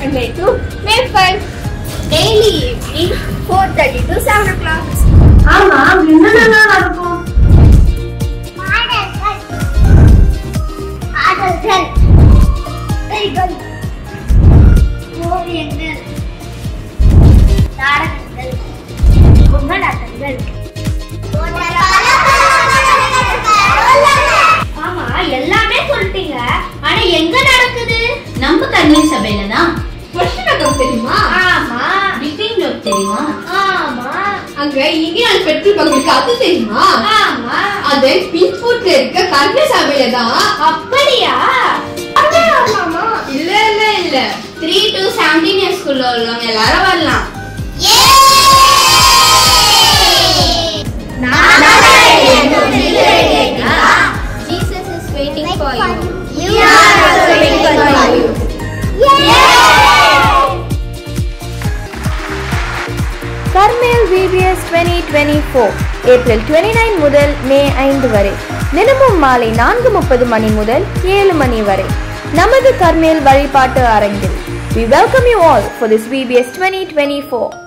May 2, May 5. Daily evening 4.30 to 7 o'clock. ஆமா என்னென்னலாம் நடக்கும் பாடல்கள் பாடல்கள் கதைகள் ஓவியங்கள் நாடகங்கள் பொம்மலாட்டங்கள் ஆமா எல்லாமே சொல்லிட்டீங்க ஆனா எங்க நடக்குது நம்ம கல்வி சபையில தான் வருஷனகம் தெரியுமா ஆமா டிஃபிங் லோக் தெரியுமா ஆமா அங்க இந்தியாவில் பெட்ரோல் பங்க் இருக்கு அது தெரியுமா ஆமா அது பின்ஃபுட்ல இருக்க கல்வி சபையில தான் அப்படியா இல்ல இல்ல இல்ல த்ரீ டு செவன்டீன் இயர்ஸ்குள்ள உள்ளவங்க எல்லாரும் வரலாம் Jesus is waiting for you. You are also waiting for you. Carmel VBS twenty twenty four April twenty nine முதல் மே ஐந்து வரை தினமும் மாலை நான்கு முப்பது மணி முதல் ஏழு மணி வரை நமது கர்மேல் வழிபாட்டு அரங்கில் We welcome you all for this VBS 2024.